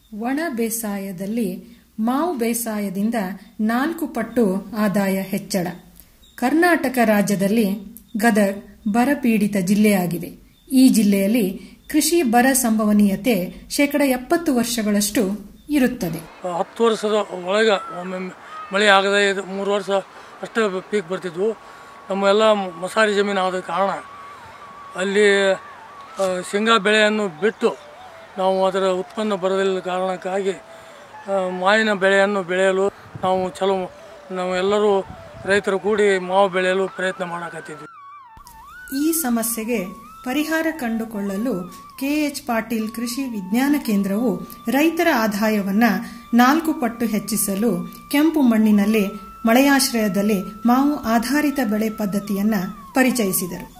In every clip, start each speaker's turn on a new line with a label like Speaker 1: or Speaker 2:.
Speaker 1: ಒಣ ಬೇಸಾಯದಲ್ಲಿ ಮಾವು ಬೇಸಾಯದಿಂದ ನಾಲ್ಕು ಪಟ್ಟು ಆದಾಯ ಹೆಚ್ಚಳ ಕರ್ನಾಟಕ ರಾಜ್ಯದಲ್ಲಿ ಗದಗ್ ಬರಪೀಡಿತ ಜಿಲ್ಲೆಯಾಗಿದೆ ಈ ಜಿಲ್ಲೆಯಲ್ಲಿ ಕೃಷಿ ಬರ ಸಂಭವನೀಯತೆ ಶೇಕಡ ಎಪ್ಪತ್ತು ವರ್ಷಗಳಷ್ಟು ಇರುತ್ತದೆ
Speaker 2: ಹತ್ತು ವರ್ಷದ ಒಳಗೆ ಒಮ್ಮೆ ಮಳೆ ಆಗದೆ ಇದು ಮೂರು ವರ್ಷ ಅಷ್ಟೇ ಪೀಕ್ ಬರ್ತಿದ್ವು ನಮ್ಮ ಎಲ್ಲ ಮಸಾರಿ ಜಮೀನು ಆದ ಕಾರಣ ಅಲ್ಲಿ ಆ, ಶೇಂಗಾ ಬೆಳೆಯನ್ನು ಬಿಟ್ಟು ನಾವು ಅದರ ಉತ್ಪನ್ನ ಬರದಿಲ್ಲ ಕಾರಣಕ್ಕಾಗಿ ಆ, ಮಾವಿನ ಬೆಳೆಯನ್ನು ಬೆಳೆಯಲು ನಾವು ಚಲೋ ನಾವು ಎಲ್ಲರೂ ರೈತರು ಕೂಡಿ ಮಾವು ಬೆಳೆಯಲು ಪ್ರಯತ್ನ ಮಾಡಕತ್ತಿದ್ವಿ
Speaker 1: ಈ ಸಮಸ್ಯೆಗೆ ಪರಿಹಾರ ಕಂಡುಕೊಳ್ಳಲು ಕೆಎಚ್ ಪಾಟೀಲ್ ಕೃಷಿ ವಿಜ್ಞಾನ ಕೇಂದ್ರವು ರೈತರ ಆದಾಯವನ್ನ ನಾಲ್ಕು ಪಟ್ಟು ಹೆಚ್ಚಿಸಲು ಕೆಂಪು ಮಣ್ಣಿನಲ್ಲಿ ಮಳೆಯಾಶ್ರಯದಲ್ಲಿ ಮಾವು ಆಧಾರಿತ ಬೆಳೆ ಪದ್ಧತಿಯನ್ನ ಪರಿಚಯಿಸಿದರು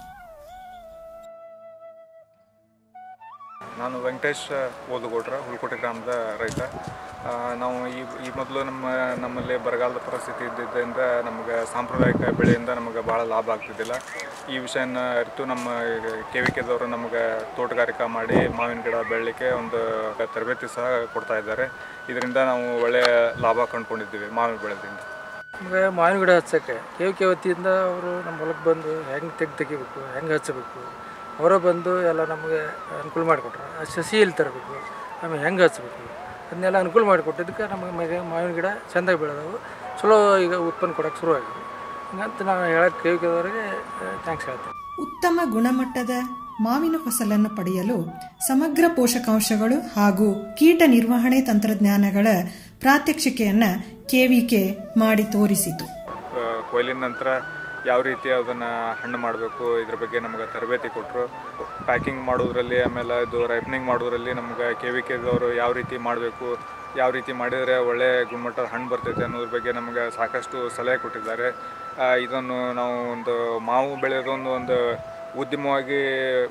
Speaker 3: ನಾನು ವೆಂಕಟೇಶ್ ಓದುಗೋಡ್ರ ಹುಲ್ಕೋಟೆ ಗ್ರಾಮದ ರೈತ ಆ, ನಾವು ಈ ಈ ಮೊದಲು ನಮ್ಮ ನಮ್ಮಲ್ಲಿ ಬರಗಾಲದ ಪರಿಸ್ಥಿತಿ ಇದ್ದಿದ್ದರಿಂದ ನಮಗೆ ಸಾಂಪ್ರದಾಯಿಕ ಬೆಳೆಯಿಂದ ನಮಗೆ ಭಾಳ ಲಾಭ ಆಗ್ತಿದ್ದಿಲ್ಲ ಈ ವಿಷಯನ ಅರಿತು ನಮ್ಮ ಕೆ ವಿ ಕೆದವರು ನಮಗೆ ತೋಟಗಾರಿಕೆ ಮಾಡಿ ಮಾವಿನ ಗಿಡ ಬೆಳಲಿಕ್ಕೆ ಒಂದು ತರಬೇತಿ ಸಹ ಕೊಡ್ತಾ ಇದ್ದಾರೆ ಇದರಿಂದ ನಾವು ಒಳ್ಳೆಯ ಲಾಭ ಕಂಡುಕೊಂಡಿದ್ದೀವಿ ಮಾವಿನ ಬೆಳೆದಿಂದ
Speaker 4: ನಮಗೆ ಮಾವಿನ ಗಿಡ ಹಚ್ಚೋಕ್ಕೆ ಕೇವ್ ಕೆ ವತಿಯಿಂದ ಅವರು ನಮ್ಮ ಹೊಲಕ್ಕೆ ಬಂದು ಹೆಂಗೆ ತೆಗ್ದು ತೆಗಿಬೇಕು ಹೆಂಗೆ ಹಚ್ಚಬೇಕು ಅವರೇ ಬಂದು ಎಲ್ಲ ನಮಗೆ ಅನುಕೂಲ ಮಾಡಿಕೊಟ್ರು ಆ ಸಸಿ ಎಲ್ಲಿ ತರಬೇಕು ಆಮೇಲೆ ಹೆಂಗೆ ಹಚ್ಬೇಕು ಅದನ್ನೆಲ್ಲ ಅನುಕೂಲ ಮಾಡಿಕೊಟ್ಟಿದ್ದಕ್ಕೆ ನಮಗೆ ಮಗೆ ಮಾವಿನ ಗಿಡ ಚೆಂದಾಗಿ ಬೆಳೆದವು ಚಲೋ ಈಗ ಉತ್ಪನ್ನ ಕೊಡೋಕೆ ಶುರುವಾಗಿದೆ ಹಂಗಂತ ನಾವು ಹೇಳಕ್ಕೆ ಕೆ ವಿ ಕೆದವರಿಗೆ ಥ್ಯಾಂಕ್ಸ್ ಹೇಳ್ತೇವೆ
Speaker 1: ಉತ್ತಮ ಗುಣಮಟ್ಟದ ಮಾವಿನ ಫಸಲನ್ನು ಪಡೆಯಲು ಸಮಗ್ರ ಪೋಷಕಾಂಶಗಳು ಹಾಗೂ ಕೀಟ ನಿರ್ವಹಣೆ ತಂತ್ರಜ್ಞಾನಗಳ ಪ್ರಾತ್ಯಕ್ಷಿಕೆಯನ್ನ ಕೆವಿಕೆ ಮಾಡಿ ತೋರಿಸಿತು
Speaker 3: ಆ, ಕೊಯ್ಲಿನ ನಂತರ ಯಾವ ರೀತಿ ಅದನ್ನು ಹಣ್ಣು ಮಾಡಬೇಕು ಇದ್ರ ಬಗ್ಗೆ ನಮಗೆ ತರಬೇತಿ ಕೊಟ್ಟರು ಪ್ಯಾಕಿಂಗ್ ಮಾಡೋದ್ರಲ್ಲಿ ಆಮೇಲೆ ಇದು ರೈಪನಿಂಗ್ ಮಾಡೋದ್ರಲ್ಲಿ ನಮ್ಗೆ ಕೆ ವಿ ಕೆದವರು ಯಾವ ರೀತಿ ಮಾಡಬೇಕು ಯಾವ ರೀತಿ ಮಾಡಿದರೆ ಒಳ್ಳೆ ಗುಣಮಟ್ಟದ ಹಣ್ಣು ಬರ್ತೈತೆ ಅನ್ನೋದ್ರ ಬಗ್ಗೆ ನಮಗೆ ಸಾಕಷ್ಟು ಸಲಹೆ ಕೊಟ್ಟಿದ್ದಾರೆ ಆ, ಇದನ್ನು ನಾವು ಒಂದು ಮಾವು ಬೆಳೆಯೋದೊಂದು ಒಂದು ಉದ್ಯಮವಾಗಿ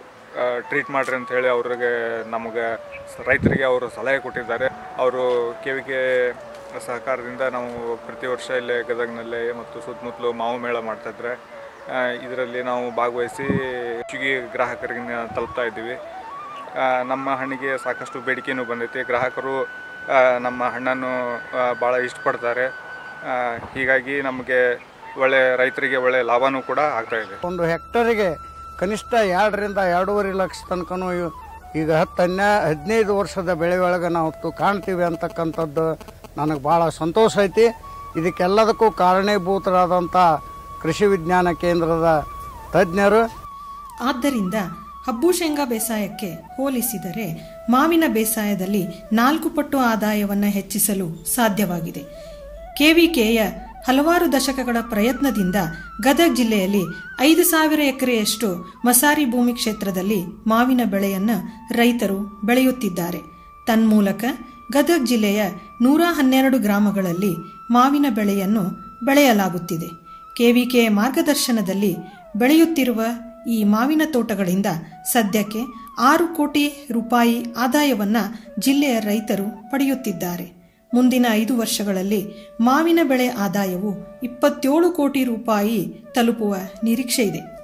Speaker 3: ಟ್ರೀಟ್ ಮಾಡ್ರಿ ಅಂತ ಹೇಳಿ ಅವ್ರಿಗೆ ನಮಗೆ ರೈತರಿಗೆ ಅವರು ಸಲಹೆ ಕೊಟ್ಟಿದ್ದಾರೆ ಅವರು ಕೆ ವಿ ಕೆ ಸಹಕಾರದಿಂದ ನಾವು ಪ್ರತಿ ವರ್ಷ ಇಲ್ಲೇ ಗದಗ್ನಲ್ಲೇ ಮತ್ತು ಸುತ್ತಮುತ್ತಲು ಮಾವು ಮೇಳ ಮಾಡ್ತಾಯಿದ್ರೆ ಇದರಲ್ಲಿ ನಾವು ಭಾಗವಹಿಸಿ ಹೆಚ್ಚಿಗೆ ಗ್ರಾಹಕರಿಗೆ ನ- ತಲುಪ್ತಾ ಇದ್ದೀವಿ ಆ, ನಮ್ಮ ಹಣ್ಣಿಗೆ ಸಾಕಷ್ಟು ಬೇಡಿಕೆಯೂ ಬಂದೈತಿ ಗ್ರಾಹಕರು ಆ, ನಮ್ಮ ಹಣ್ಣನ್ನು ಭಾಳ ಇಷ್ಟಪಡ್ತಾರೆ ಆ, ಹೀಗಾಗಿ ನಮಗೆ ಒಳ್ಳೆ ರೈತರಿಗೆ ಒಳ್ಳೆ ಲಾಭನೂ ಕೂಡ ಆಗ್ತಾ ಇದೆ
Speaker 5: ಒಂದು ಹೆಕ್ಟರಿಗೆ ಕನಿಷ್ಠ ಎರಡರಿಂದ ಎರಡೂವರೆ ಲಕ್ಷ ತನಕನೂ ಇವ್- ಈಗ ಹತ್ತು ಹನ್ನೆ ಹದಿನೈದು ವರ್ಷದ ಬೆಳೆ ಒಳಗೆ ನಾವು ತು- ಕಾಣ್ತೀವಿ ಅಂತಕ್ಕಂಥದ್ದು ನನಗೆ ಭಾಳ ಸಂತೋಷ ಐತಿ ಇದಕ್ಕೆಲ್ಲದಕ್ಕೂ ಕಾರಣೀಭೂತರಾದಂಥ ಕೃಷಿ ವಿಜ್ಞಾನ ಕೇಂದ್ರದ ತಜ್ಞರು
Speaker 1: ಆದ್ದರಿಂದ ಹಬ್ಬು ಶೇಂಗಾ ಬೇಸಾಯಕ್ಕೆ ಹೋಲಿಸಿದರೆ ಮಾವಿನ ಬೇಸಾಯದಲ್ಲಿ ನಾಲ್ಕು ಪಟ್ಟು ಆದಾಯವನ್ನು ಹೆಚ್ಚಿಸಲು ಸಾಧ್ಯವಾಗಿದೆ ಕೆವಿಕೆಯ ಹಲವಾರು ದಶಕಗಳ ಪ್ರಯತ್ನದಿಂದ ಗದಗ ಜಿಲ್ಲೆಯಲ್ಲಿ ಐದು ಸಾವಿರ ಎಕರೆಯಷ್ಟು ಮಸಾರಿ ಭೂಮಿ ಕ್ಷೇತ್ರದಲ್ಲಿ ಮಾವಿನ ಬೆಳೆಯನ್ನು ರೈತರು ಬೆಳೆಯುತ್ತಿದ್ದಾರೆ ತನ್ಮೂಲಕ ಗದಗ ಜಿಲ್ಲೆಯ ನೂರ ಹನ್ನೆರಡು ಗ್ರಾಮಗಳಲ್ಲಿ ಮಾವಿನ ಬೆಳೆಯನ್ನು ಬೆಳೆಯಲಾಗುತ್ತಿದೆ ಕೆವಿಕೆ ಮಾರ್ಗದರ್ಶನದಲ್ಲಿ ಬೆಳೆಯುತ್ತಿರುವ ಈ ಮಾವಿನ ತೋಟಗಳಿಂದ ಸದ್ಯಕ್ಕೆ ಆರು ಕೋಟಿ ರೂಪಾಯಿ ಆದಾಯವನ್ನ ಜಿಲ್ಲೆಯ ರೈತರು ಪಡೆಯುತ್ತಿದ್ದಾರೆ ಮುಂದಿನ ಐದು ವರ್ಷಗಳಲ್ಲಿ ಮಾವಿನ ಬೆಳೆ ಆದಾಯವು ಇಪ್ಪತ್ತೇಳು ಕೋಟಿ ರೂಪಾಯಿ ತಲುಪುವ ನಿರೀಕ್ಷೆ ಇದೆ